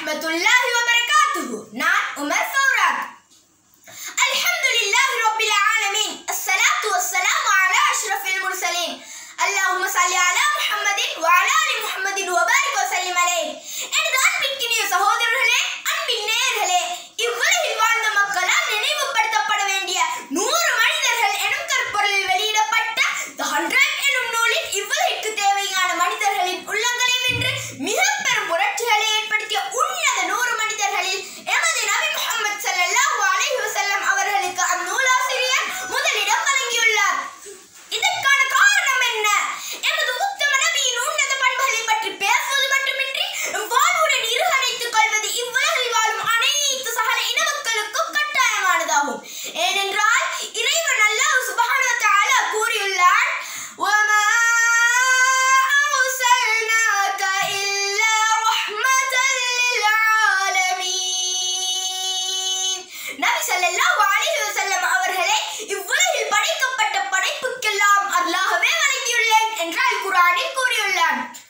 வரஹ்மத்துல்லாஹி வபரகாத்துஹு நான் உமர் ஃபௌராத் அல்ஹம்துலில்லாஹி ரப்பில் ஆலமீன் அஸ்ஸலாத்து வஸ்ஸலாமு அலா அஷ்ரஃபில் முர்சலீன் அல்லாஹும்ம ஸல்லி அலா முஹம்மதின் வ அலா ஆலி முஹம்மதின் வ பாரிக் வஸல்லிம் அலைஹி எனது அன்பிற்கினிய சகோதரர்களே அன்பின் நேயர்களே இவ்வுலகில் வாழ்ந்த மக்களால் நினைவுபடுத்தப்பட வேண்டிய நூறு மனிதர்கள் எனும் கற்பொருளில் வெளியிடப்பட்ட த ஹண்ட்ரட் எனும் நூலில் இவ்வுலகிற்கு தேவையான மனிதர்களின் உள்ளங்களை வென்று மிக பெரும் புரட்சிகளை ஏற்படுத்திய உன்னத நூறு மனிதர்களில் எமது நபி முஹம்மது ஸல்லல்லாஹு அலைஹி வஸல்லம் அவர்களுக்கு அந்நூலாசிரியர் முதலிடம் வழங்கியுள்ளார் இதற்கான காரணம் என்ன எமது உத்தம நபியின் உன்னத பண்புகளை பற்றி பேசுவது மட்டுமின்றி நம் வாழ்வுடன் இருகணைத்துக் கொள்வது இவ்வுலகில் வாழும் அனைத்து சகல இன மக்களுக்கும் கட்டாயமானதாகும் ஏனென்றால் இறைவன் அல்லாஹ் சுப்ஹானஹு வ தஆலா கூறியுள்ளான் وَمَا أَرْسَلْنَاكَ إِلَّا رَحْمَةً لِلْعَالَمِينَ நபி ஸல்லல்லாஹு அலைஹி வஸல்லம் அவர்களை இவ்வுலகில் படைக்கப்பட்ட படைப்புக்கெல்லாம் அல்லாஹ்வே வழங்கியுள்ளேன் என்று அல் குர்ஆனில் கூறியுள்ளான்